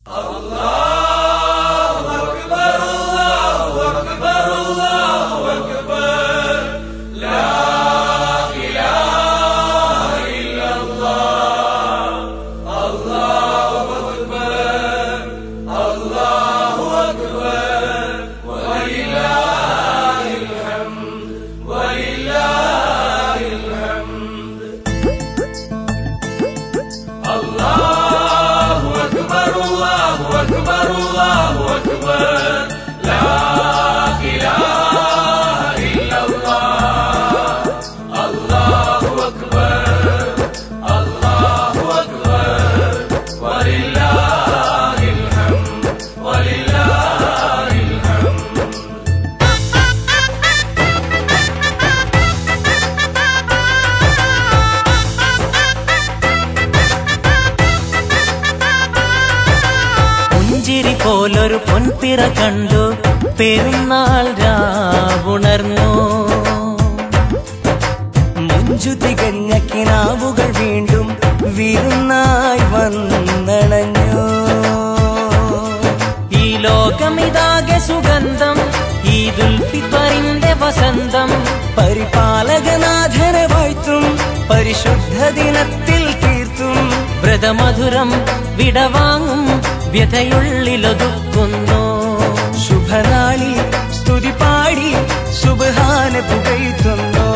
പുഞ്ചിരി പോലൊരു പൊൻപിറ കണ്ടു പെരുന്നാൾ രാവുണർന്നു മുഞ്ചു തികഞ്ഞ കിനാവുകൾ വീണ്ടും വിരുന്നായി വന്നണഞ്ഞു ഈ ലോകമിതാകെ സുഗന്ധം ഈദുൽ ഫിത്തറിന്റെ വസന്തം പരിപാലകനാഥനെ വാഴ്ത്തും പരിശുദ്ധ ദിനത്തിൽ തീർത്തും വ്രതമധുരം വിടവാങ്ങും വ്യഥയുള്ളിലൊതുക്കുന്നു ശുഭനാളി സ്തുതി പാടി സുബഹാന പുകഴ്ത്തുന്നു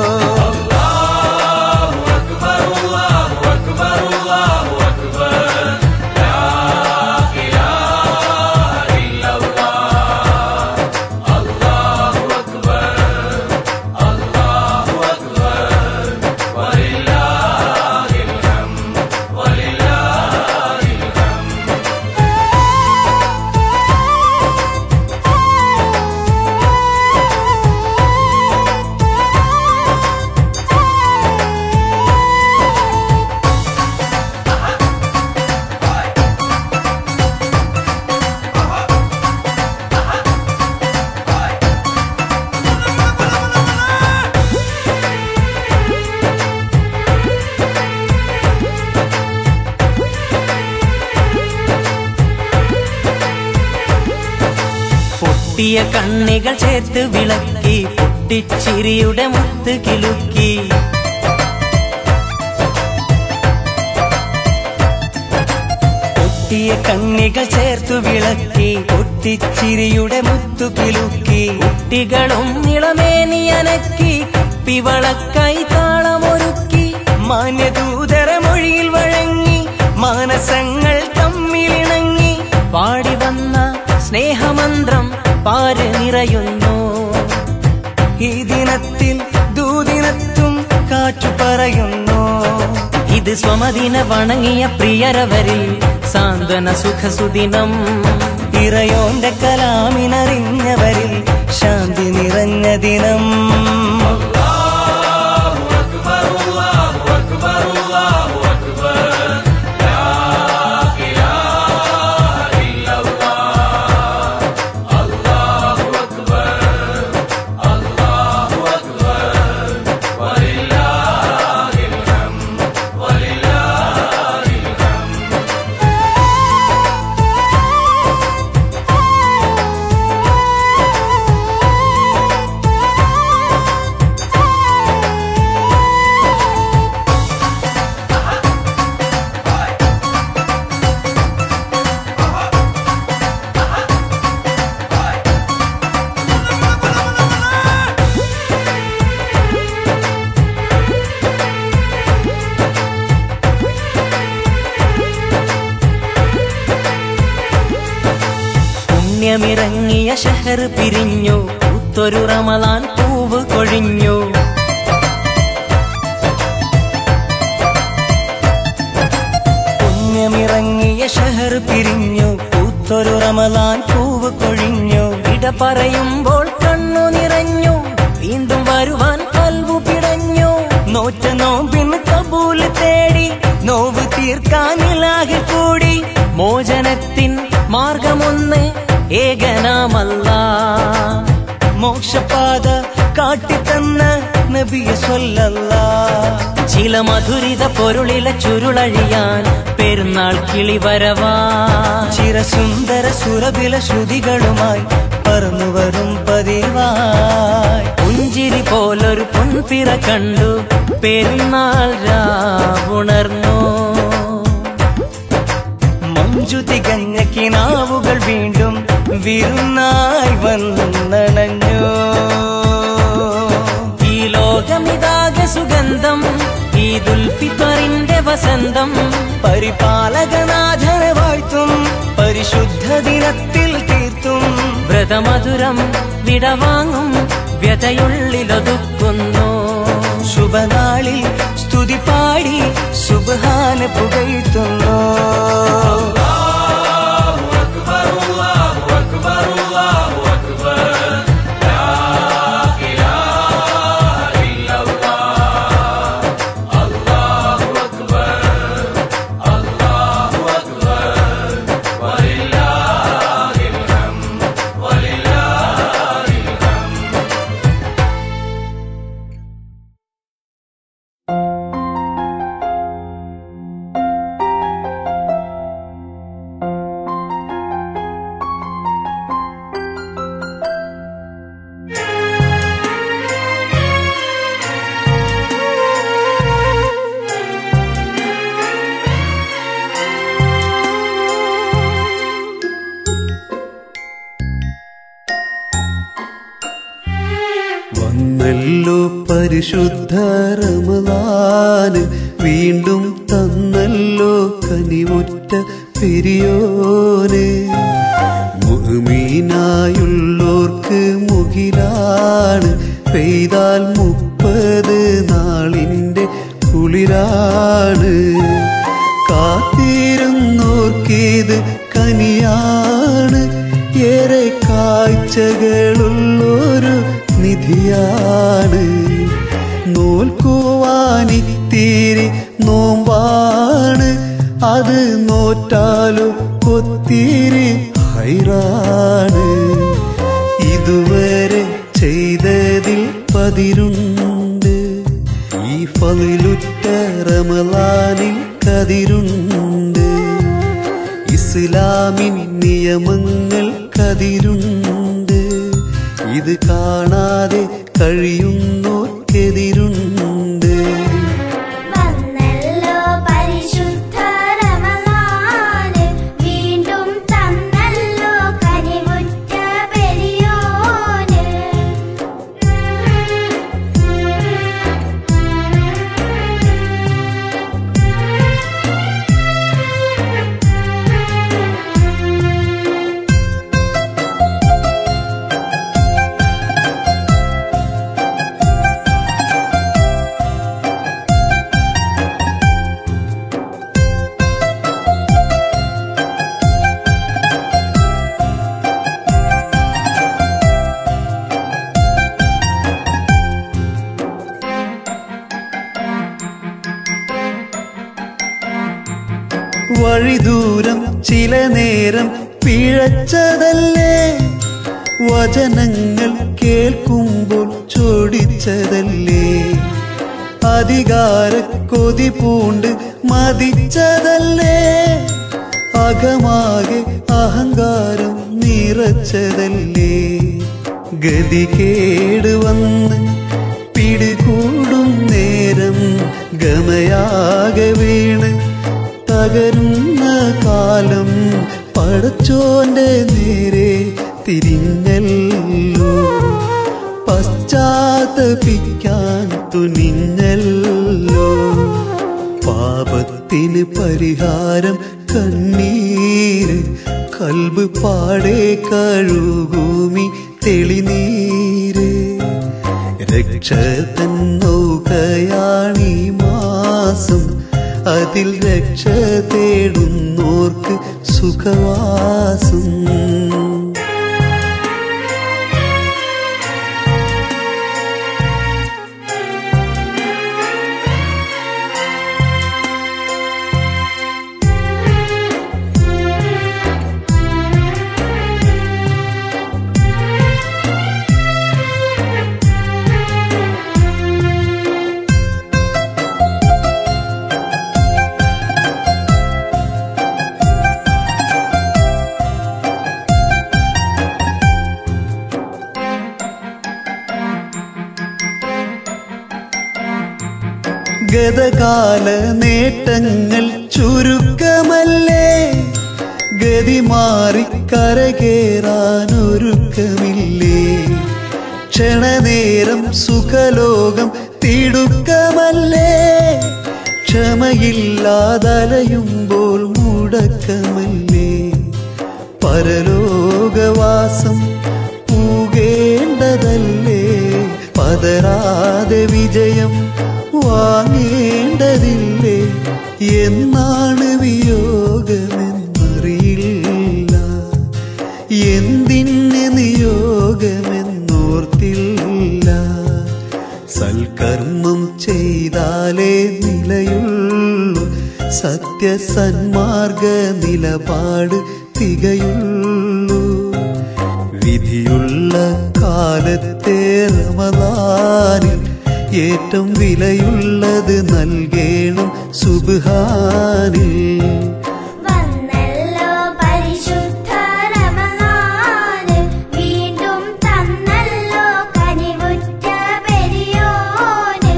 പൊട്ടിയ കണ്ണികൾ ചേർത്ത് വിളക്കി പൊട്ടിച്ചിരിയുടെ മുത്ത് കിലുക്കി പൊട്ടിയ കണ്ണികൾ ചേർത്തു വിളക്കി പൊട്ടിച്ചിരിയുടെ മുത്തു കിലുക്കി കുട്ടികളും നിളമേനിയനക്കി കുപ്പിവളക്കായി താളമൊരുക്കി മാന്യദൂതര മൊഴിയിൽ വഴങ്ങി മാനസങ്ങൾ തമ്മിലിണങ്ങി പാടി വന്ന സ്നേഹമന്ത്രം പാര് നിറയുന്നു ഈ ദിനത്തിൽ ദൂദിനത്തും കാറ്റു പറയുന്നു ഇത് സ്വമദിന വണങ്ങിയ പ്രിയരവരിൽ സാന്ത്വന സുഖസുദിനം ഇറയോന്റെ കലാമിനറിഞ്ഞവരിൽ ശാന്തി നിറഞ്ഞ ദിനം പുണ്യമിറങ്ങിയ ഷഹർ പിരിഞ്ഞു പൂത്തൊരു റമലാൻ പൂവ് കൊഴിഞ്ഞു പുണ്യമിറങ്ങിയ ഷഹർ പിരിഞ്ഞു പൂത്തൊരു റമലാൻ പൂവ് കൊഴിഞ്ഞു ഇട പറയുമ്പോൾ കണ്ണു നിറഞ്ഞു വീണ്ടും വരുവാൻ കൽവു പിടഞ്ഞു നോറ്റ നോമ്പിന് കബൂല് തേടി നോവ് തീർക്കാനിലാകെ കൂടി മോചനത്തിൻ മാർഗമൊന്ന് ഏകനാമല്ല മോക്ഷപാത കാട്ടിത്തന്ന നബിയെ സ്വല്ലല്ലാ ചില മധുരിത പൊരുളിലെ ചുരുളഴിയാൻ പെരുന്നാൾ കിളി വരവാ ചിരസുന്ദര സുരഭില ശ്രുതികളുമായി പറന്നുവരും പതിവായി പുഞ്ചിരി പോലൊരു പൊൻപിറ കണ്ടു പെരുന്നാൾ രാവുണർന്നു മഞ്ജു തികഞ്ഞ കിനാവുകൾ വീണ്ടും വിരുന്നായി വന്നണഞ്ഞു ഈ ലോകമിതാകെ സുഗന്ധം ഈ ദുൽഫിത്തറിന്റെ വസന്തം പരിപാലകനാഥനെ വാഴ്ത്തും പരിശുദ്ധ ദിനത്തിൽ തീർത്തും വ്രതമധുരം വിടവാങ്ങും വ്യതയുള്ളിലൊതുക്കുന്നു ശുഭനാളിൽ സ്തുതി പാടി സുബഹാന പുകഴ്ത്തുന്നു വന്നല്ലോ പരിശുദ്ധ റമദാന് വീണ്ടും തന്നല്ലോ കനിവുറ്റ പെരിയോന് മുഹ്മീനായുള്ളോർക്ക് മുകിലാണ് പെയ്താൽ മുപ്പത് നാളിന്റെ കുളിരാണ് കാത്തിരുന്നോർക്കിത് കനിയാണ് ഏറെ കാഴ്ചകളുള്ളൊരു നിധിയാണ് നോൽക്കുവാനിത്തിരി നോമ്പാണ് അത് നോറ്റാലും ഒത്തിരി ഹൈറാണ് ഇതുവരെ ചെയ്തതിൽ പതിരുണ്ട് ഈ ഫലിലുറ്റ റമലാനിൽ കതിരുണ്ട് ഇസ്ലാമിൻ നിയമങ്ങൾ കതിരുണ്ട് ഇത് കാണാതെ കഴിയുന്നോർക്കെതിരുണ്ട് വന്നല്ലോ പരിശുദ്ധ റമളാന് വീണ്ടും തന്നല്ലോ കനിവുറ്റ പെരിയോന് വഴിദൂരം ചില നേരം പിഴച്ചതല്ലേ വചനങ്ങൾ കേൾക്കുമ്പോൾ ചോടിച്ചതല്ലേ അധികാര കൊതി പൂണ്ട് മതിച്ചതല്ലേ അകമാകെ അഹങ്കാരം നിറച്ചതല്ലേ ഗതികേട് വന്ന് പിടികൂടും നേരം ഗമയാകെ വീണ് തകരുന്ന കാലം പടച്ചോന്റെ നേരെ തിരിഞ്ഞല്ലോ പശ്ചാത്തപിക്കാൻ തുനിഞ്ഞല്ലോ പാപത്തിന് പരിഹാരം കണ്ണീര് കൽബ് പാടെ കഴുകൂമി തെളിനീര് രക്ഷ തന്നൗകയാണീ മാസം അതിൽ രക്ഷ തേടുന്നോർക്ക് സുഖവാസം ും ഗതകാല നേട്ടങ്ങൾ ചുരുക്കമല്ലേ ഗതി മാറി കരകേറാനൊരുക്കമില്ലേ ക്ഷണനേരം സുഖലോകം തിടുക്കമല്ലേ ക്ഷമയില്ലാതലയുമ്പോൾ മുടക്കമല്ലേ പരലോകവാസം പൂകേണ്ടതല്ലേ പതരാതെ വിജയം വാങ്ങേണ്ടതില്ലേ എന്നാണ് വിയോഗമെന്നറിയില്ല എന്തിന് നിയോഗമെന്നോർത്തില്ല സൽക്കർമ്മം ചെയ്താലേ നിലയുള്ളൂ സത്യസന്മാർഗ നിലപാട് തികയുള്ളൂ വിധിയുള്ള കാലത്തെ റമദാനിൽ ഏറ്റവും വിലയുള്ളത് നൽകേണം സുബാനിൽ വന്നല്ലോ പരിശുദ്ധ റമളാന് വീണ്ടും തന്നല്ലോ കനിവുറ്റ പെരിയോന്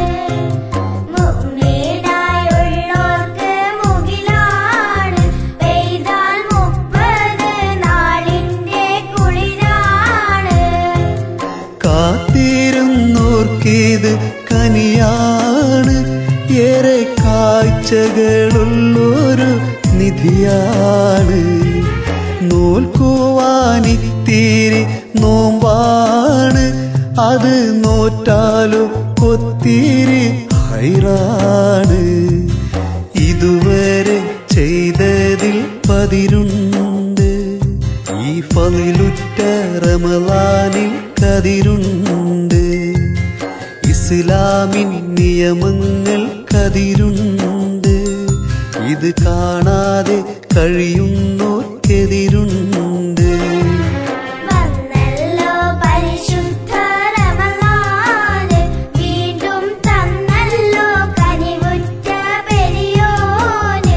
മുഗ്നീടായുള്ളോർക്ക് മുകിലാണ് പെയ്താൽ മുപ്പത് നാളിന്റെ കുളിരാണ് കാത്തിരുന്നോർക്കിത് കനിയാണ് ഏറെ കാഴ്ചകളുള്ളൊരു നിധിയാണ് നോൽക്കുവാനിത്തിരി നോമ്പാണ് അത് നോറ്റാലോ ഒത്തിരി ഹൈറാണ് ഇതുവരെ ചെയ്തതിൽ പതിരുണ്ട് ഈ ഫതിലുറ്റ റമലാനിൽ കതിരുണ്ട് ഇസ്ലാമിൻ നിയമങ്ങൾ കതിരുണ്ട് ഇത് കാണാതെ കഴിയുന്നോർക്കെതിരുണ്ട് വന്നല്ലോ പരിശുദ്ധ റമളാന് വീണ്ടും തന്നല്ലോ കനിവുറ്റ പെരിയോന്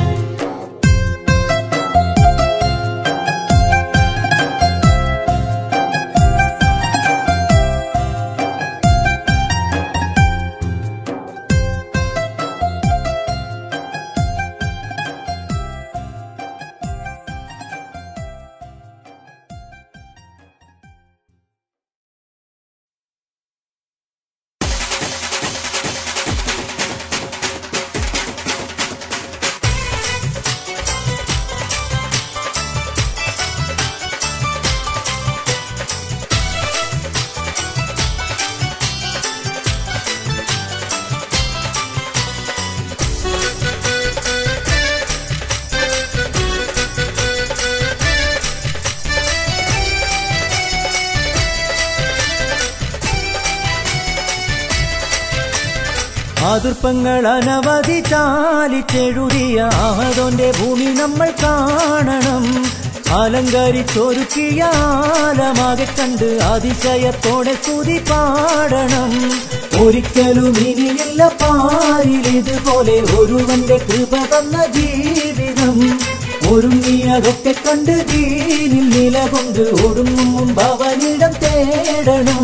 ആതുർപ്പങ്ങൾ അനവധി ചാലിച്ചെഴുതിയ ആഹതോന്റെ ഭൂമി നമ്മൾ കാണണം അലങ്കരിച്ചൊരുക്കിയ ആലമാകെ കണ്ട് അതിശയത്തോടെ സ്തുതി പാടണം ഒരിക്കലും ഇനിയില്ല പാരിൽ ഇതുപോലെ ഒരുവന്റെ കൃപ തന്ന ജീവിതം ഒരുങ്ങിയതൊക്കെ കണ്ട് ദീനിൽ നിലകൊണ്ട് ഒടുങ്ങും മുമ്പ് അവനിടം തേടണം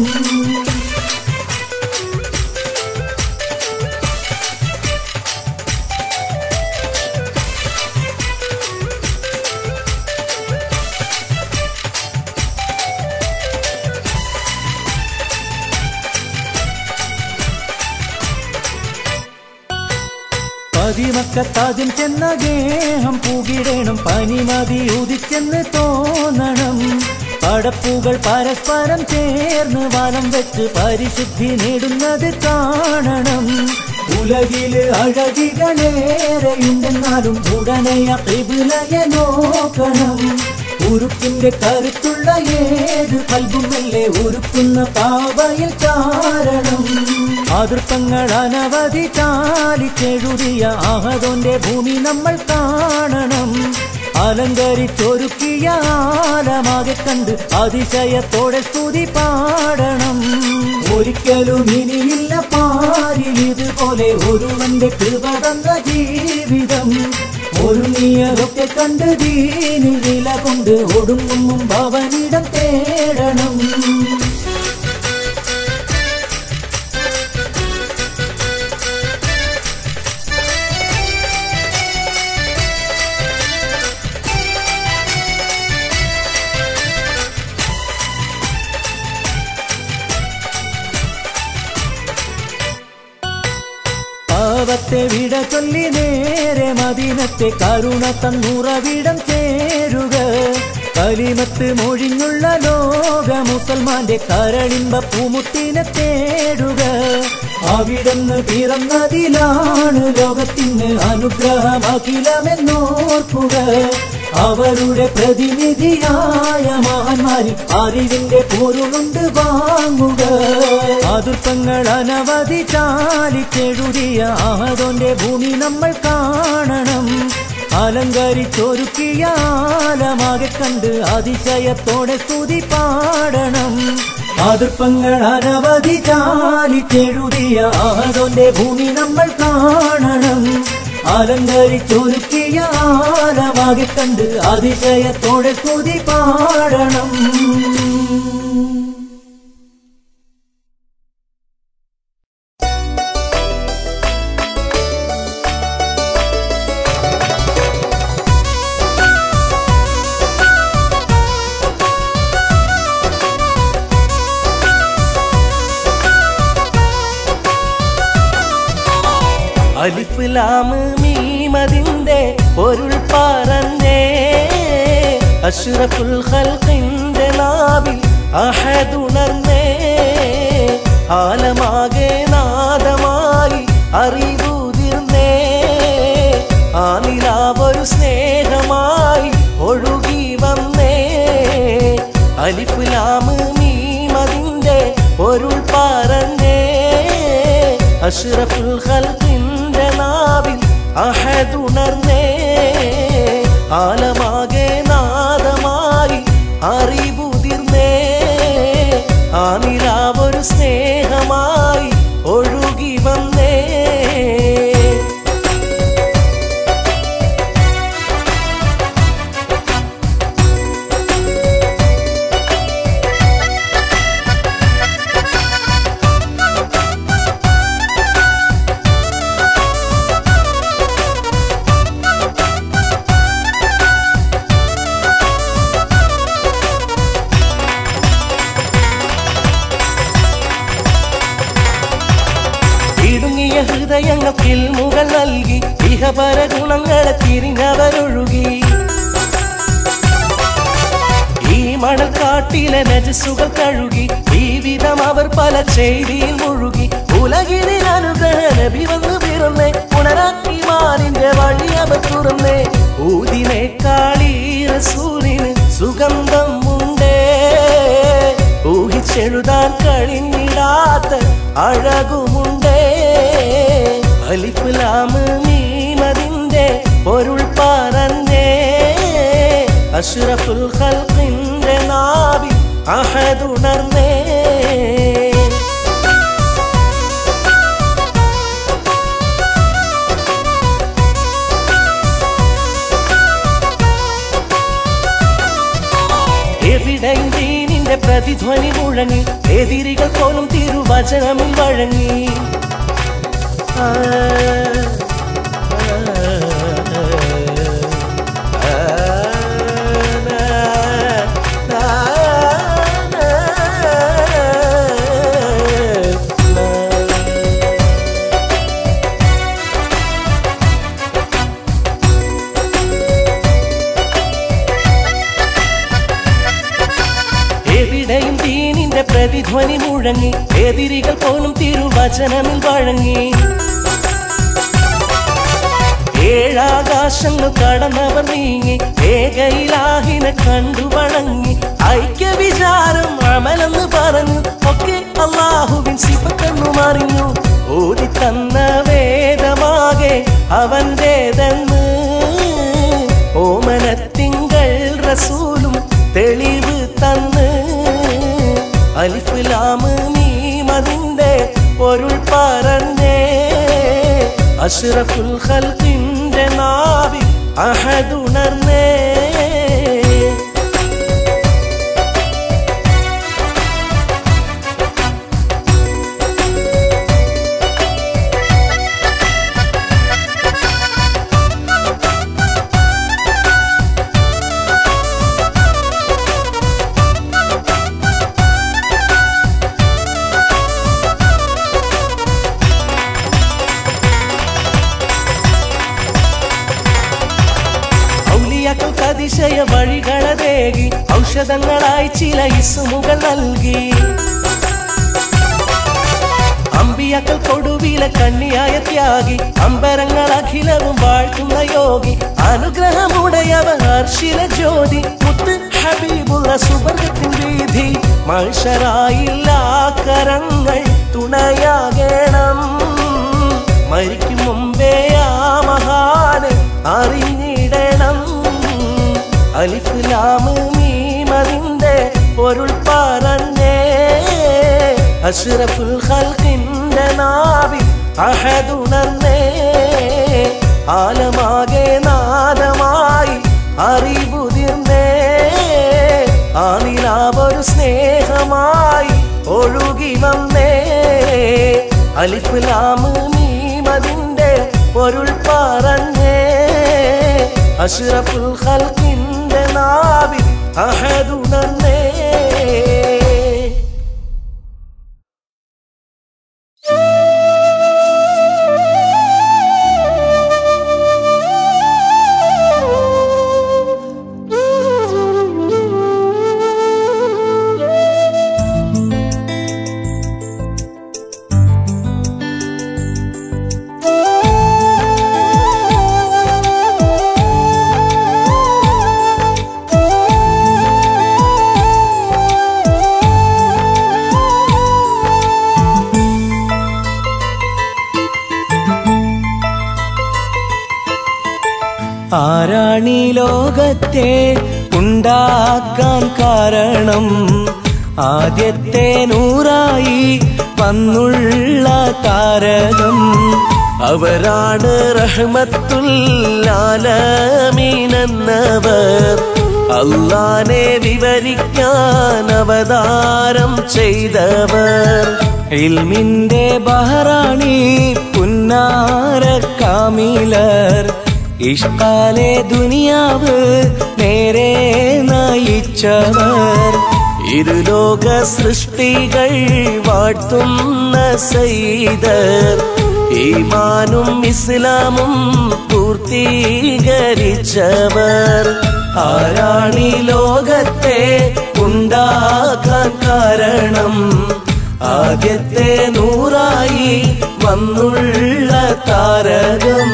പതിമക്കത്താദ്യം ചെന്ന ഗേഹം പൂകിടേണം പനിമതി ഉദിച്ചെന്ന് തോന്നണം പടപ്പുകൾ പരസ്പരം ചേർന്ന് വലം വെച്ച് പരിശുദ്ധി നേടുന്നത് കാണണം ഉലകില് അഴകികളേറെയുണ്ടെന്നാലും ഉടനെയ കിബിലയെ നോക്കണം ഉരുക്കിന്റെ കരുത്തുള്ള ഏത് കൽബുമല്ലേ ഉരുക്കുന്ന പാവയിൽ കാരണം അതിർപ്പങ്ങൾ അനവധി ചാലിച്ചെഴുതിയ ആഹതോന്റെ ഭൂമി നമ്മൾ കാണണം അലങ്കരിച്ചൊരുക്കിയ ആലമാകെ കണ്ട് അതിശയത്തോടെ സ്തുതി പാടണം ഒരിക്കലും ഇനിയില്ല പാരിൽ ഇതുപോലെ ഒരുവന്റെ കൃപ തന്ന ജീവിതം ഒരുങ്ങിയതൊക്കെ കണ്ട് ദീനിൽ വില കൊണ്ട് ഒടുങ്ങും മുമ്പ് അവനിടം തേടണം ലോകത്തെ വിട ചൊല്ലി നേരെ മദീനത്തെ കരുണ തന്നുറവിടം ചേരുക കലിമത്ത് മൊഴിഞ്ഞുള്ള ലോക മുസൽമാന്റെ കരളിമ്പ പൂമുത്തിനെ തേടുക അവിടുന്ന് പിറന്നതിലാണ് ലോകത്തിന് അനുഗ്രഹം അഖിലമെന്നോർക്കുക അവരുടെ പ്രതിനിധിയായ മഹാന്മാരിൽ അറിവിന്റെ പൊരുളുണ്ട് വാങ്ങുക അതിർപ്പങ്ങൾ അനവധി ചാലിച്ചെഴുതിയ ആഹദോന്റെ ഭൂമി നമ്മൾ കാണണം അലങ്കരിച്ചൊരുക്കിയ ആലമാകെ കണ്ട് അതിശയത്തോടെ സ്തുതി പാടണം അതിർപ്പങ്ങൾ അനവധി ചാലിച്ചെഴുതിയ ആഹദോന്റെ ഭൂമി നമ്മൾ കാണണം അലങ്കരിച്ചൊരുക്കിയ ആലമാകെ കണ്ട് അതിശയത്തോടെ സ്തുതി പാടണം അലിഫ് ലാമ് മീമതിന്റെ പൊരുൾ പറഞ്ഞേ അഷ്റഫുൽ ഖൽഖിന്റെ നാവിൽ അഹദുണർന്നേ ആലമാകെ നാദമായി അറിവുതിർന്നേ ആ നിലാവൊരു സ്നേഹമായി ഒഴുകി വന്നേ അലിഫ് ലാമ് മീമതിന്റെ പൊരുൾ പറഞ്ഞേ അഷ്റഫുൽ ഖൽഖിന്റെ നാവിൽ അഹദുണർന്നേ ആലമാകെ നാദമായി അറിവുതിർന്നേ ആ നിലാവൊരു സ്നേഹമായി ഒഴുകി വന്നേ ഇടുങ്ങിയ ഹൃദയങ്ങൾക്ക് മുകൾ നൽകി ഇഹപര ഗുണങ്ങളെ തിരിഞ്ഞവരൊഴുകി ഈ മണൽക്കാട്ടിലെ നജസുകൾ കഴുകി ഈ വിധം അവർ പല ചെയ്തിയിൽ മുഴുകി ഉലകിനിൽ അനുഗ്രഹ നബി വന്നു പിറന്നേ ഉണരാക്കി മാറിന്റെ വഴി അവർ തുറന്നേ ഊതിനേക്കാളീ റസൂലിന് സുഗന്ധം ഉണ്ടേ ഊഹിച്ചെഴുതാൻ കഴിഞ്ഞിടാത്ത അഴകുമുണ്ടേ അലിഫുലാമ് മീമതിന്റെ പൊരുൾ പറഞ്ഞേ അഷ്റഫുൽ ഖൽഖിന്റെ നാവി അഹദുണർന്നേ എവിടെയും ദീനിന്റെ പ്രതിധ്വനി മുഴങ്ങി എതിരികൾ പോലും തിരുവചനമിൽ വഴങ്ങി ആ, ആ, ആ, നാ, നാ, നാ, നാ. എവിടെയും ദീനിന്റെ പ്രതിധ്വനി മുഴങ്ങി എതിരികൾ പോലും തിരുവചനമിൽ വഴങ്ങി ഏഴാകാശങ്ങൾ കടന്നവർ നീങ്ങി ഏകയിലാഹിനെ കണ്ടു വണങ്ങി ഐക്യ വിചാരം അമലെന്ന് പറഞ്ഞു ഒക്കെ അള്ളാഹുവിൻ സിപ്പക്കെന്നു മറിഞ്ഞു ഓടി തന്ന വേദമാകെ അവന്റേതെന്ന് ഓമനത്തിങ്കൾ റസൂലും തെളിവ് തന്ന് അലിഫുലാമ് മീമതിന്റെ പൊരുൾ പറഞ്ഞേ അഷ്റഫുൽ ഖൽഖിന്റെ നാവി അഹദുണർന്നേ വഴികളതേകി ഔഷധങ്ങളായി ചില ഇസുമുകൾ നൽകി അമ്പിയക്കൾ കൊടുവില കണ്ണിയായ ത്യാഗി അമ്പരങ്ങൾ അഖിലവും വാഴ്ത്തുന്ന യോഗി അനുഗ്രഹമുടയവ ഹർഷില ജ്യോതി മുത്ത് ഹബീബുള്ള സുവർഗത്തിൻ വീതി മനുഷ്യരായില്ല കരങ്ങൾ തുണയാകണം മരിക്കും മുമ്പേ ആ മഹാന് അറിഞ്ഞിടണം അലിഫ്ലാമ് മീമതിന്റെ പൊരുൾ പറഞ്ഞേ അഷ്റഫുൽ ഖൽഖിന്റെ നാവിൽ അഹദുണർന്നേ ആലമാകെ നാദമായി അറിവുതിർന്നേ ആ നിലാവൊരു സ്നേഹമായി ഒഴുകി വന്നേ അലിഫ്ലാമ് മീമതിന്റെ പൊരുൾ പറഞ്ഞേ അഷ്റഫുൽ ഖൽഖിന്റെ നാവിൽ അഹദുണർന്നേ ആരാണീ ലോകത്തെ ഉണ്ടാക്കാൻ കാരണം ആദ്യത്തെ നൂറായി വന്നുള്ള താരകം അവരാണ് റഹ്മത്തുല്ലാലമീനെന്നവർ അള്ളാനെ വിവരിക്കാൻ അവതാരം ചെയ്തവർ ഇൽമിന്റെ ബഹറാണി പുന്നാര കാമിലർ ഇഷ്കാലെ ദുനിയാവ് നേരെ നയിച്ചവർ ഇരുലോക സൃഷ്ടികൾ വാഴ്ത്തുന്ന സൈദർ ഈമാനും ഇസ്ലാമും പൂർത്തീകരിച്ചവർ ആരാണീ ലോകത്തെ ഉണ്ടാക്കാൻ കാരണം ആദ്യത്തെ നൂറായി വന്നുള്ള താരകം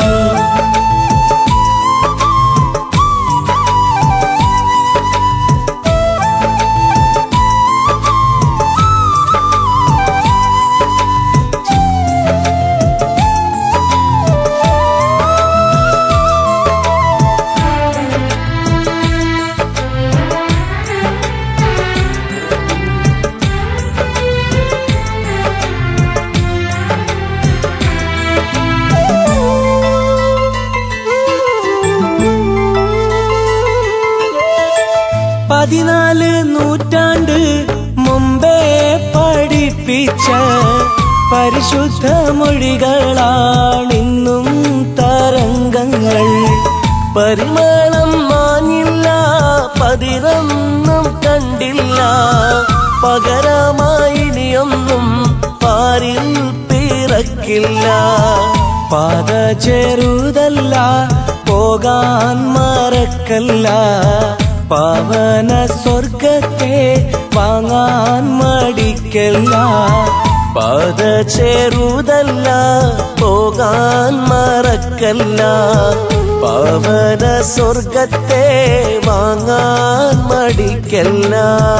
പതിനാല് നൂറ്റാണ്ട് മുമ്പേ പഠിപ്പിച്ച പരിശുദ്ധ മൊഴികളാണിന്നും തരംഗങ്ങൾ പരിമളം മാഞ്ഞില്ല പതിരൊന്നും കണ്ടില്ല പകരമായി ഇനിയൊന്നും പാരിൽ പിറക്കില്ല പാത ചെറുതല്ല പോകാൻ മറക്കല്ല പാവന സ്വർഗത്തെ വാങ്ങാൻ മടിക്കല്ല പാത ചേരുതല്ല പോകാൻ മറക്കല്ല പവന സ്വർഗത്തെ വാങ്ങാൻ മടിക്കല്ല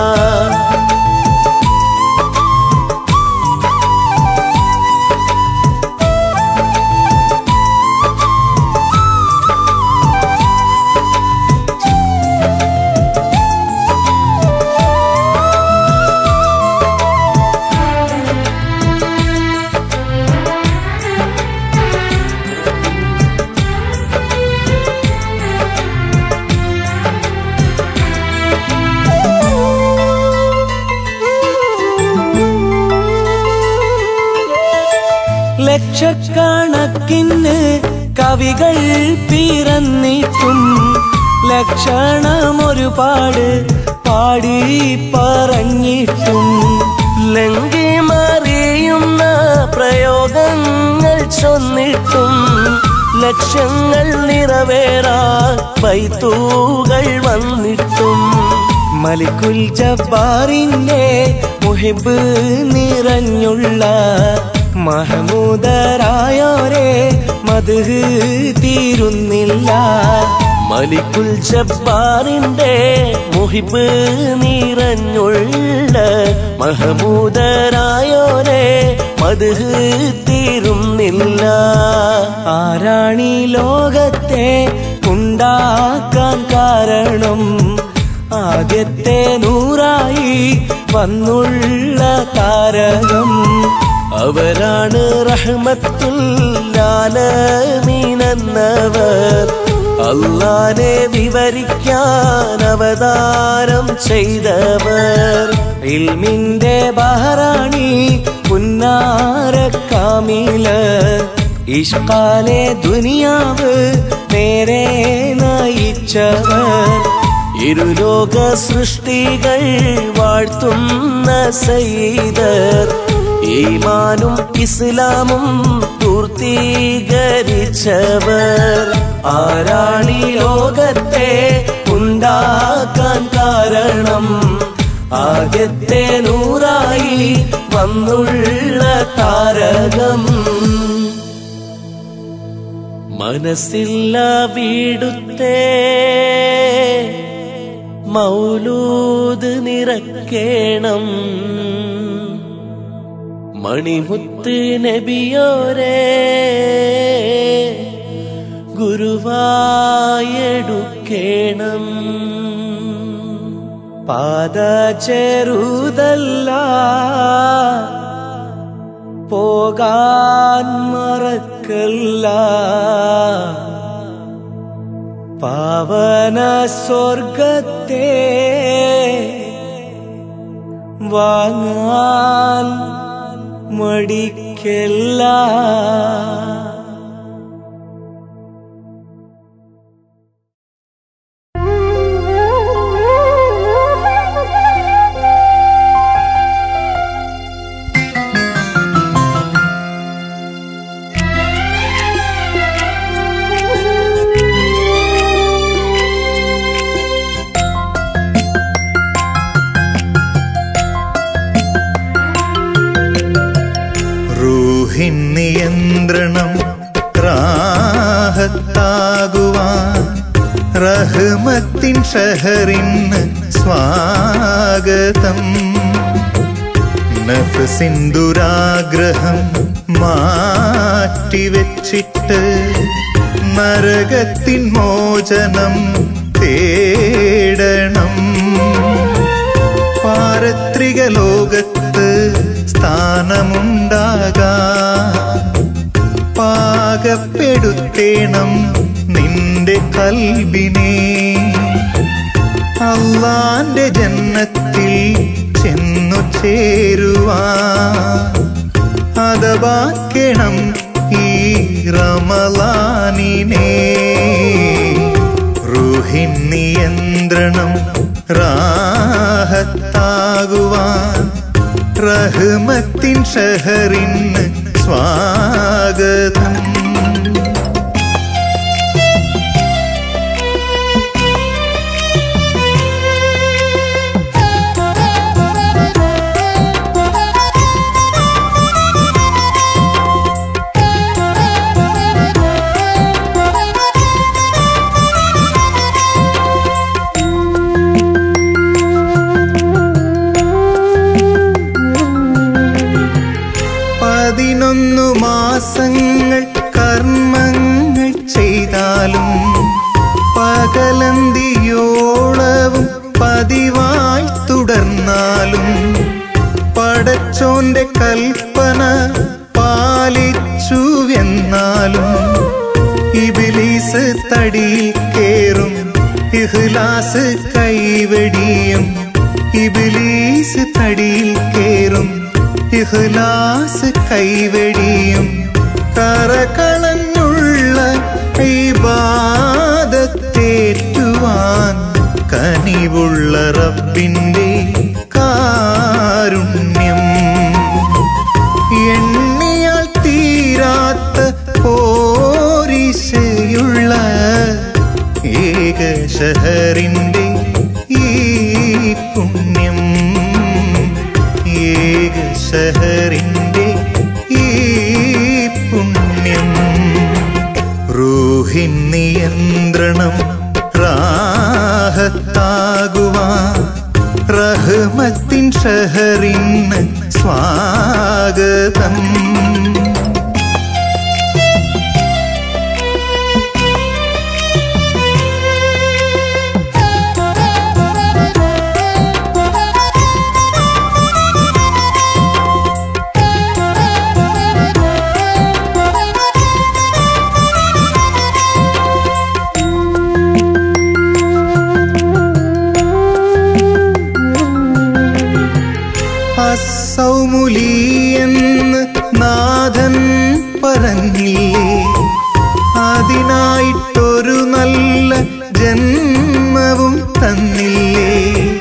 ലക്ഷക്കണക്കിന് കവികൾ പിറന്നിട്ടും ലക്ഷണം ഒരുപാട് പാടി പറഞ്ഞിട്ടും ലങ്കി മറിയുന്ന പ്രയോഗങ്ങൾ ചൊന്നിട്ടും ലക്ഷ്യങ്ങൾ നിറവേറാൻ പൈത്തൂകൾ വന്നിട്ടും മലിക്കുൽ ജബ്ബാറിന്റെ മുഹിബ് നിറഞ്ഞുള്ള മഹമൂദരായോരെ മധു തീരുന്നില്ല മലിക്കുൽ ജബ്ബാറിന്റെ മുഹിബ് നിറഞ്ഞുള്ള മഹമൂദരായോരെ മധു തീരുന്നില്ല ആരാണീ ലോകത്തെ ഉണ്ടാക്കാൻ കാരണം ആദ്യത്തെ നൂറായി വന്നുള്ള താരകം അവരാണ് റഹ്മത്തുല്ലാലമീനെന്നവർ അള്ളാനെ വിവരിക്കാൻ അവതാരം ചെയ്തവർ ഇൽമിന്റെ ബഹറാണി പുന്നാര കാമില ഇഷ്കാലെ ദുനിയാവ് നേരെ നയിച്ചവർ ഇരുലോക സൃഷ്ടികൾ വാഴ്ത്തുന്ന സയ്യിദർ ഈമാനും ഇസ്ലാമും പൂർത്തീകരിച്ചവർ ആരാണി ലോകത്തെ ഉണ്ടാക്കാൻ കാരണം ആദ്യത്തെ നൂറായി വന്നുള്ള താരകം മനസ്സില്ല വീടുത്തേ മൗലൂദ് നിറക്കേണം മണിമുത്ത് നബിയോരേ ഗുരുവായെടുക്കേണം പാത ചെറുതല്ല പോകാൻ മറക്കല്ല പാവന സ്വർഗത്തെ വാങ്ങാൻ മടിക്കല്ല റൂഹിൻ നിയന്ത്രണം റാഹത്താകുവാൻ റഹ്മത്തിൻ ഷഹറിന് സ്വാഗതം നഫ്സിൻ ദുരാഗ്രഹം മാറ്റിവെച്ചിട്ട് നരകത്തിൻ മോചനം തേടണം പാരത്രിക ലോകത്ത് സ്ഥാനമുണ്ടാകാ പാകപ്പെടുത്തേണം നിന്റെ കൽബിനെ അള്ളാന്റെ ജന്നത്തിൽ ചെന്നു ചേരുവാ അതവാക്കണം ഈ റമലാനിനെ റൂഹിൻ നിയന്ത്രണം റാഹത്താകുവാൻ റഹ്മത്തിൻ ഷഹറിന് സ്വാഗതം പതിനൊന്നു മാസങ്ങൾ കർമ്മങ്ങൾ ചെയ്താലും പകലന്തിയോളവും പതിവായി തുടർന്നാലും പടച്ചോന്റെ കൽപ്പന പാലിച്ചുവെന്നാലും ഇബിലീസ് തടിയിൽ കേറും ഇഹ്ലാസ് കൈവെടിയും ഇബിലീസ് തടിയിൽ കേറും ഇഹ്ലാസ് കൈവെടിയും കറകളഞ്ഞുള്ള ഇബാദത്തേറ്റുവാൻ കനിവുള്ള റബ്ബിന്റെ കാരുണ്യം എണ്ണിയാൽ തീരാത്ത പോരിശ ഷഹറിന്റെ ഈ പുണ്യം ഏക ഷഹറിന്റെ ഈ പുണ്യം റൂഹിൻ നിയന്ത്രണം റാഹത്താകുവാൻ റഹ്മത്തിൻ ഷഹറിന് സ്വാഗതം അസൗമുലിയെന്ന് നാഥൻ പറഞ്ഞില്ലേ അതിനായിട്ടൊരു നല്ല ജന്മവും തന്നില്ലേ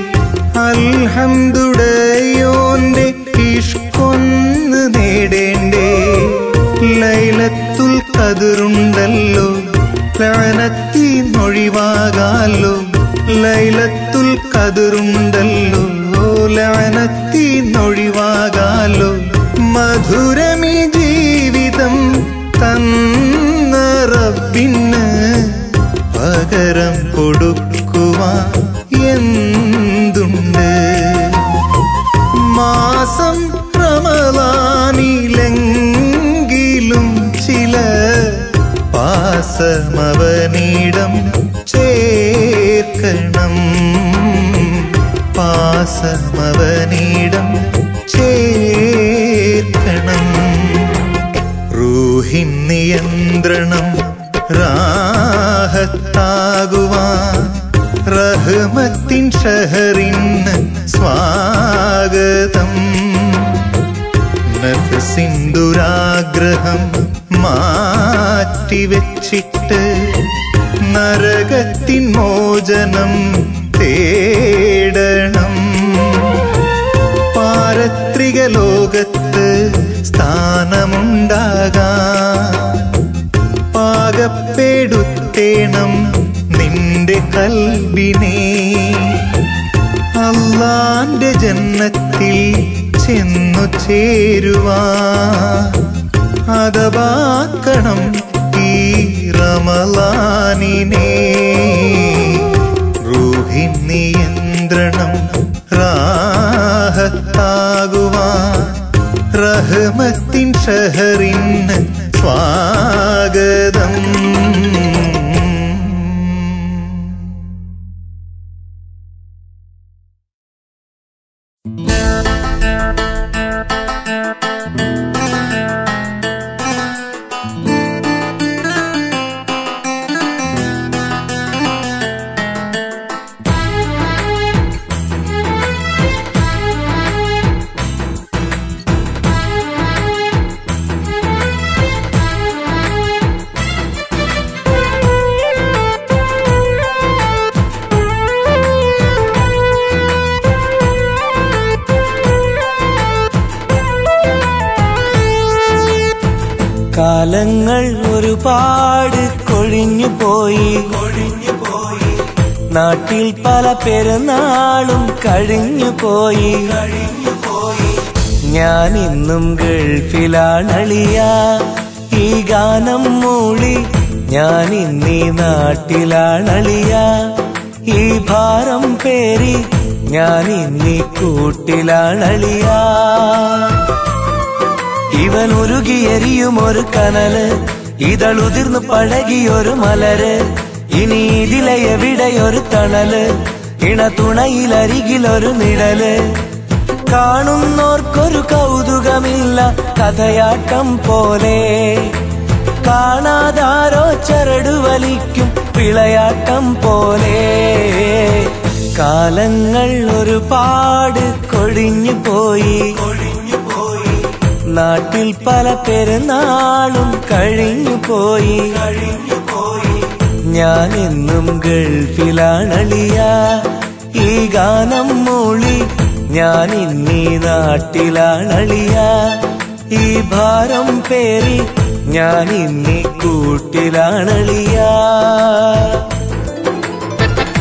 അൽഹംദുടയോന്റെ ഇഷ്കൊന്ന് നേടേണ്ടേ ലൈലത്തുൽ കതിറുണ്ടല്ലോ ലഴനത്തി നൊഴിവാകാലോ ലൈലത്തുൽ കതിറുണ്ടല്ലോ ലഴനത്തി നൊഴിവാകാലോ മധുരമീ ജീവിതം തന്ന റബ്ബിന് പകരം കൊടുക്കുവാൻ എന്തുണ്ട് മാസം റമലാനിലെങ്കിലും ചില പാസമവനിടം ചേർക്കണം പാസമവനിടം ചേർക്കണം റൂഹിൻ നിയന്ത്രണം റാഹത്താകുവാൻ റഹ്മത്തിൻ ഷഹറിന് സ്വാഗതം നഫ്സിന്ദുരാഗ്രഹം മാറ്റിവെച്ചിട്ട് നരകത്തിൻ മോചനം തേടണം പാരത്രിക ലോകത്ത് സ്ഥാനമുണ്ടാകാൻ പാകപ്പെടുത്തേണം നിന്റെ കൽബിനെ അള്ളാന്റെ ജന്നത്തിൽ ചെന്നു ചേരുവാൻ അതവാക്കണം ഈ റമലാനിനെ റൂഹിൻ നിയന്ത്രണം റാഹത്താകുവാൻ റഹ്മത്തിൻ ഷഹറിന് സ്വാഗതം കാലങ്ങൾ ഒരുപാട് കൊഴിഞ്ഞു പോയി കൊഴിഞ്ഞു പോയി നാട്ടിൽ പല പെരുന്നാളും കഴിഞ്ഞു പോയി കഴിഞ്ഞു പോയി ഞാൻ ഇന്നും ഗൾഫിലാണളിയ ഈ ഗാനം മൂളി ഞാൻ ഇന്നീ നാട്ടിലാണളിയ ഈ ഭാരം പേരി ഞാൻ ഇന്നീ കൂട്ടിലാണളിയാ ഇവൻ ഉരുകിയെരിയും ഒരു കനല് ഇതളുതിർന്നു പഴകിയൊരു മലര് ഇനി ഇതിലെ എവിടെയൊരു തണല് ഇണ തുണയിലരികിലൊരു നിഴല് കാണുന്നോർക്കൊരു കൗതുകമില്ല കഥയാട്ടം പോലെ കാണാതാരോ ചരടു വലിക്കും വിളയാട്ടം പോലെ കാലങ്ങൾ ഒരുപാട് കൊഴിഞ്ഞു പോയി കൊഴിഞ്ഞു പോയി നാട്ടിൽ പല പെരുന്നാളും കഴിഞ്ഞു പോയി കഴിഞ്ഞു പോയി ഞാൻ എന്നും ഗൾഫിലാണളിയ ഈ ഗാനം മൂളി ഞാൻ ഇന്നീ നാട്ടിലാണളിയ ഈ ഭാരം പേറി ഞാൻ ഇന്നീ കൂട്ടിലാണളിയ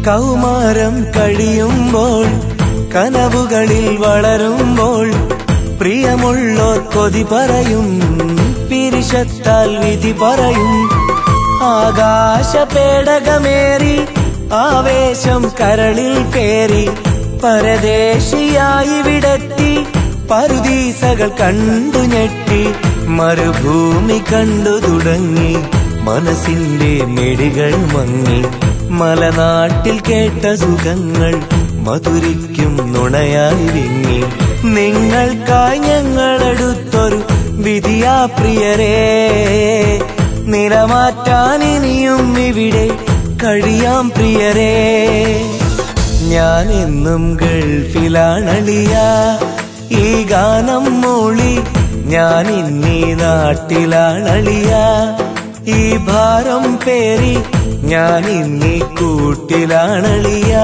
കൗമാരം കഴിയുമ്പോൾ കനവുകളിൽ വളരുമ്പോൾ പ്രിയമുള്ളോർ കൊതി പറയും പിരിശത്താൽ വിധി പറയും ആകാശ പേടകമേറി ആവേശം കരളിൽ പേറി പരദേശിയായി വിടത്തി പരുദീസകൾ കണ്ടു ഞെട്ടി മരുഭൂമി കണ്ടു തുടങ്ങി മനസ്സിന്റെ മെടികൾ മങ്ങി മലനാട്ടിൽ കേട്ട സുഖങ്ങൾ മധുരിക്കും നുണയായി വിങ്ങി നിങ്ങൾക്കായി ഞങ്ങളെടുത്തൊരു വിധിയാ പ്രിയരേ നിറമാറ്റാൻ ഇനിയും ഇവിടെ കഴിയാം പ്രിയരേ ഞാൻ എന്നും ഗൾഫിലാണളിയ ഈ ഗാനം മൂളി ഞാൻ ഇന്നീ നാട്ടിലാണളിയ ഈ ഭാരം പേറി ഞാൻ ഇന്നീ കൂട്ടിലാണളിയ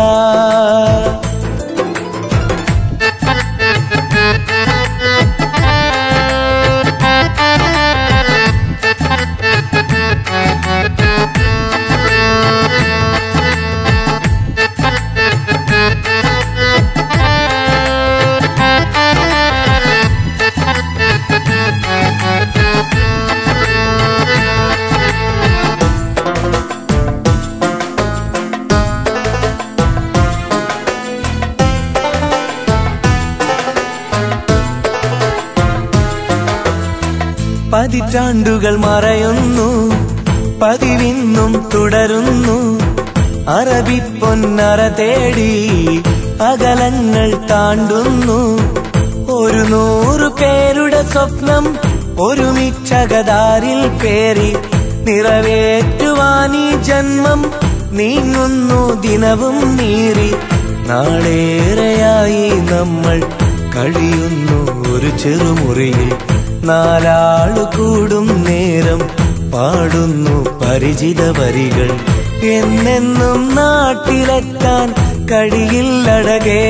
പതിറ്റാണ്ടുകൾ മറയുന്നു പതിവിന്നും തുടരുന്നു അറബി പൊന്നറ തേടി അകലങ്ങൾ താണ്ടുന്നു ഒരു നൂറ് പേരുടെ സ്വപ്നം ഒരുമിച്ചകതാരിൽ പേറി നിറവേറ്റുവാൻ ഈ ജന്മം നീങ്ങുന്നു ദിനവും നീറി നാളേറെയായി നമ്മൾ കഴിയുന്നു ഒരു ചെറുമുറിയിൽ നാലാളു കൂടും നേരം പാടുന്നു പരിചിത വരികൾ എന്നെന്നും നാട്ടിലെത്താൻ കഴിയില്ലടകേ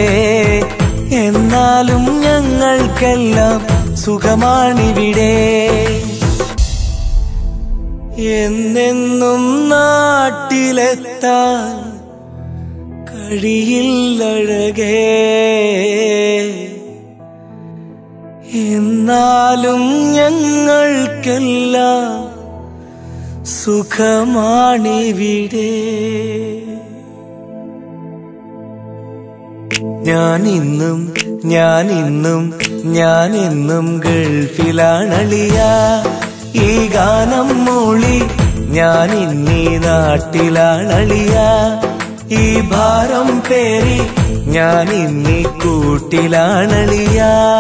എന്നാലും ഞങ്ങൾക്കെല്ലാം സുഖമാണിവിടെ എന്നെന്നും നാട്ടിലെത്താൻ കഴിയില്ലഴകേ എന്നാലും ഞങ്ങൾക്കെല്ലാം സുഖമാണിവിടെ ഞാൻ ഇന്നും ഞാൻ ഇന്നും ഞാൻ എന്നും ഗൾഫിലാണളിയ ഈ ഗാനം മൂളി ഞാൻ ഇന്നീ നാട്ടിലാണളിയ ഈ ഭാരം പേറി ഞാൻ ഇന്നീ കൂട്ടിലാണളിയ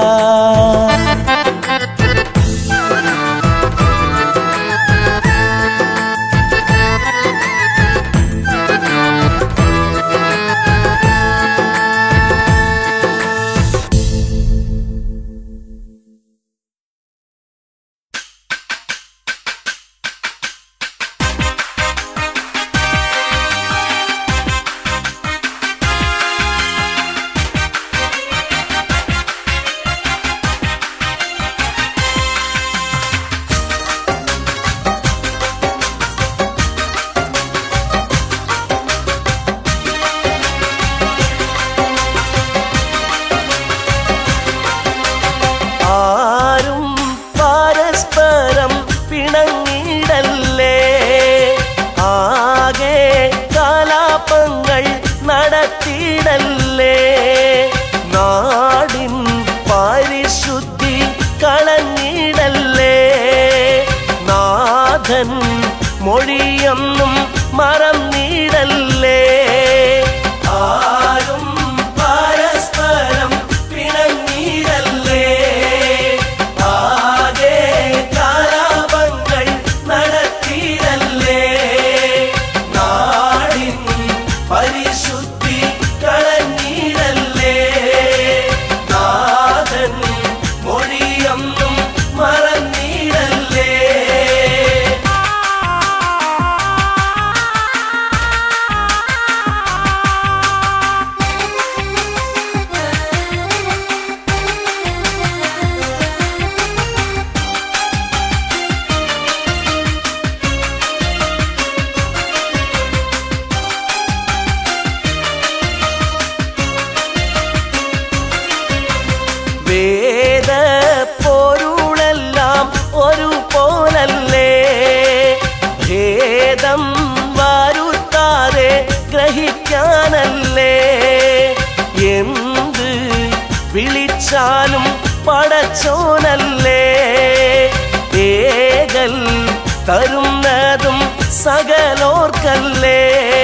ആരും പരസ്പരം പിണങ്ങിടല്ലേ ആകെ കലാപങ്ങൾ നടത്തിയിടല്ലേ നാടിൻ പരിശുദ്ധി കളഞ്ഞിടല്ലേ നാഥൻ മൊഴിയൊന്നും മറന്നിടല്ലേ ആരും പരസ്പരം പിണങ്ങിടല്ലേ ആകെ കലാപങ്ങൾ നടത്തിയിടല്ലേ നാടിൻ പരിശുദ്ധി കളഞ്ഞിടല്ലേ നാഥൻ മൊഴിയൊന്നും മറന്നിടല്ലേ ചോദിച്ചാലും പടച്ചോനല്ലേ ഏകൽ തരുന്നതും സകലോർക്കല്ലേ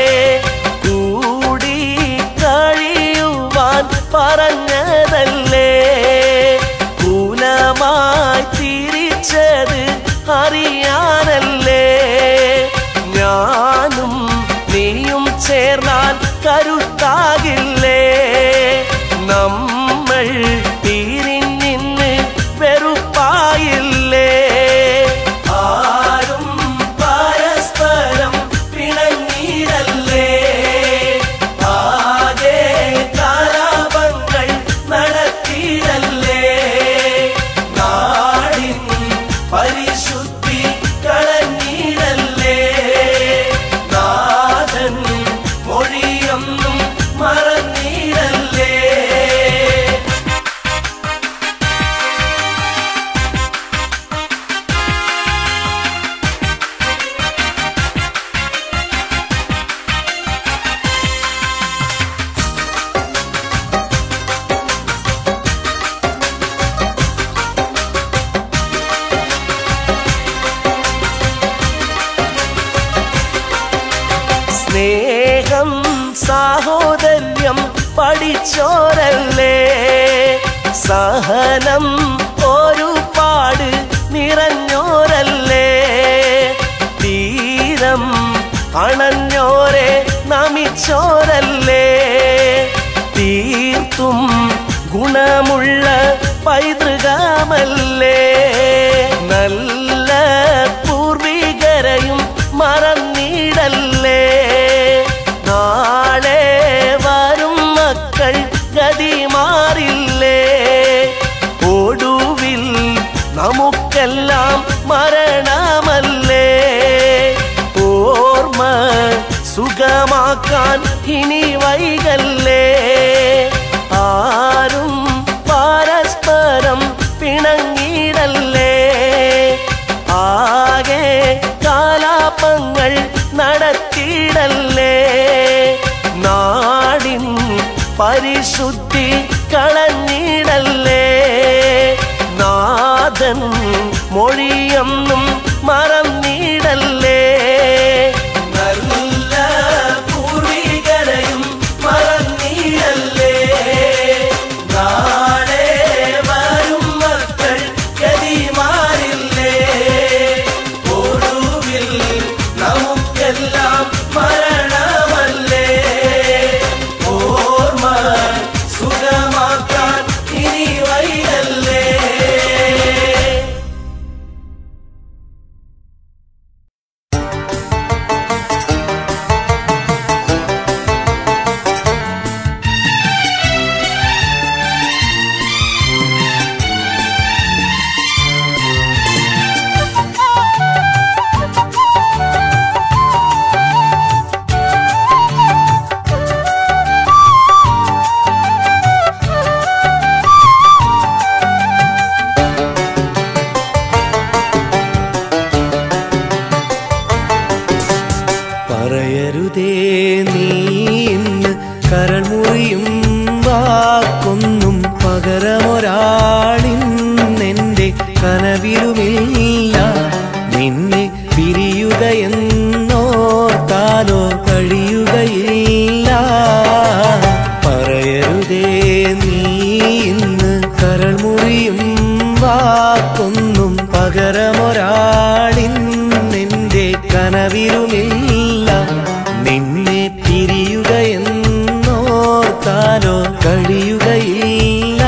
കൂടി കഴിയുവാൻ പറഞ്ഞതല്ലേ കൂലമായി തിരിച്ചത് അറിയാനല്ലേ ഞാനും നീയും ചേർന്നാൽ കരുത്താകില്ലേ നമ്മൾ തിരിഞ്ഞിന്ന് വെറുപ്പായില്ലേ ആരും പരസ്പരം പിണങ്ങിയിടല്ലേ ആകെ കലാപങ്ങൾ നടത്തിയിടല്ലേ നാടിൻ പരിശുദ്ധി കളഞ്ഞിടല്ലേ നാഥൻ മൊഴിയൊന്നും മറന്നിടല്ലേ സ്നേഹം സാഹോദര്യം പഠിച്ചോരല്ലേ സഹനം ഒരുപാട് നിറഞ്ഞോരല്ലേ തീരം അണഞ്ഞോരെ നമിച്ചോരല്ലേ തീർത്തും ഗുണമുള്ള പൈതൃകമല്ലേ നല്ല പൂർവികരെയും മറന്നിടല്ലേ നാളെ വരും മക്കൾ ഗതി മാറില്ലേ ഒടുവിൽ നമുക്കെല്ലാം മരണമല്ലേ ഓർമ്മ സുഖമാക്കാൻ ഇനി വൈകല്ലേ ആരും പരസ്പരം പിണങ്ങിടല്ലേ ആകെ കാലാപങ്ങൾ നടത്തിയിടല്ലേ നാടിൻ പരിശുദ്ധി കളഞ്ഞിടല്ലേ നാഥൻ മൊഴിയൊന്നും മറന്നിടല്ലേ നല്ല പൂർവികരെയും മറന്നിടല്ലേ നാളെ വരും മക്കൾ ഗതി മാറില്ലേ ഒടുവിൽ നമുക്കെല്ലാം മരണമല്ലേ ഓർമ്മ സുഖമാക്കാൻ ഇനി വൈകല്ലേ പറയരുതേ നീ ഇന്ന് കരൾ മുറിയും വാക്കൊന്നും പകരമൊരാളിന്നെന്റെ കനവിലുമില്ല നിന്നെ പിരിയുകയെന്നോർത്താലോ കഴിയുകയില്ല പറയരുതേ നീ ഇന്ന് കരൾ മുറിയും വാക്കൊന്നും പകരമൊരാളിന്നെന്റെ കനവിലുമില്ല നിന്നെ പിരിയുകയെന്നോർത്താലോ കഴിയുകയില്ല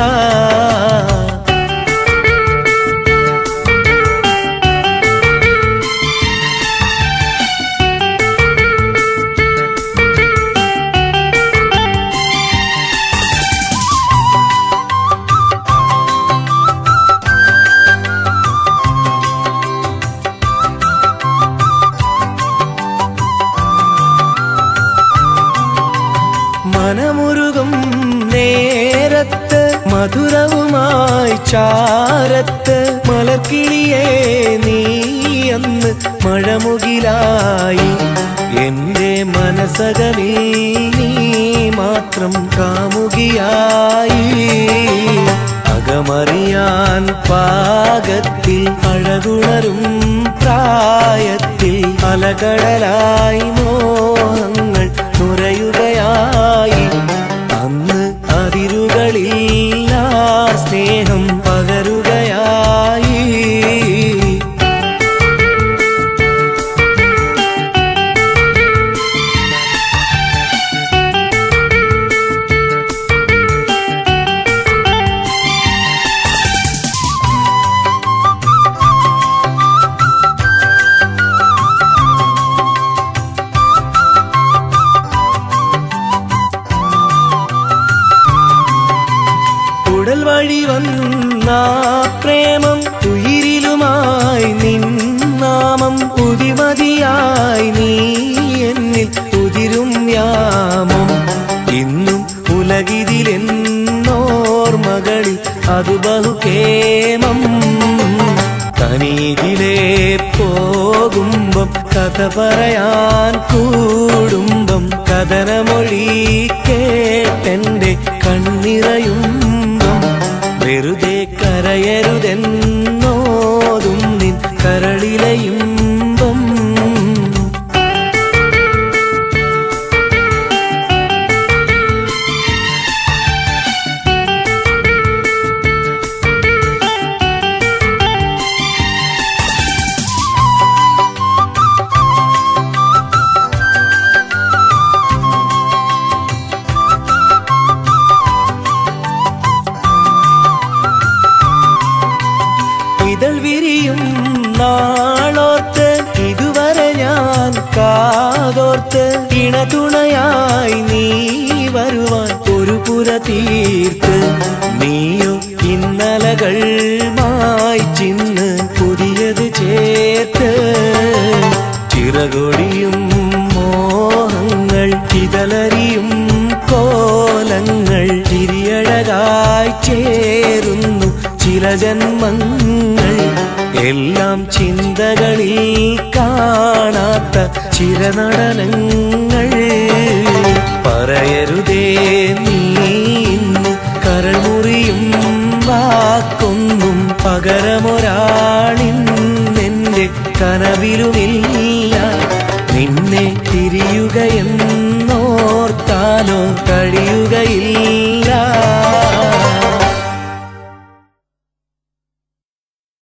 മനമുരുകും നേരത്ത് മധുരവുമായി ചാരത്ത് മലർക്കിളിയേ നീ അന്ന് മഴമുകിലായി എന്റെ മനസ്സകമിൽ നീ മാത്രം കാമുകിയായി അകമറിയാൻ പാകത്തിൽ അഴകുണരും പ്രായത്തിൽ അലകടലായി മോഹങ്ങൾ നുരയുകയായി അന്ന് അതിരുകളില്ല സ്നേഹം പകരുകയായി ഉടൽ വഴി വന്ന പ്രേമം ഉയിരിലുമായി നിന്നാമം പുതിമതിയായി നീ എന്നിൽ ഉതിരും യാമം ഇന്നും ഉലകിതിലെന്നോർമകളിൽ അത് ബഹുകേമം തനീതിലേ പോകുമ്പം കഥ പറയാൻ കൂടുമ്പം കഥനമൊഴി കേട്ടെന്റെ കണ്ണിറയുമ്പം വെറുതെ കരയരുതെന്നോതും നിൻ കരളിലയുമ്പം ഇതൾ വിരിയും നാളോർത്ത് ഇതുവരെ ഞാൻ കാതോർത്ത് ഇണതുണയായി നീ വരുവാൻ ഒരു പുര തീർത്ത് നീയോ ഇന്നലകൾ മായ്ച്ചിന്ന് പുതിയത് ചേർത്ത് ചിറകൊടിയും മോഹങ്ങൾ ഇതളറിയും കോലങ്ങൾ ചിരിയഴകായി ചേരുന്നു ചില ജന്മങ്ങൾ എല്ലാം ചിന്തകളിൽ കാണാത്ത ചിരനടനങ്ങൾ പറയരുതേ നീ ഇന്ന് കരൾമുറിയും വാക്കൊന്നും പകരമൊരാളിന്നെന്റെ കനവിലുമില്ല നിന്നെ തിരിയുകയെന്നോർത്താലോ കഴിയുകയില്ല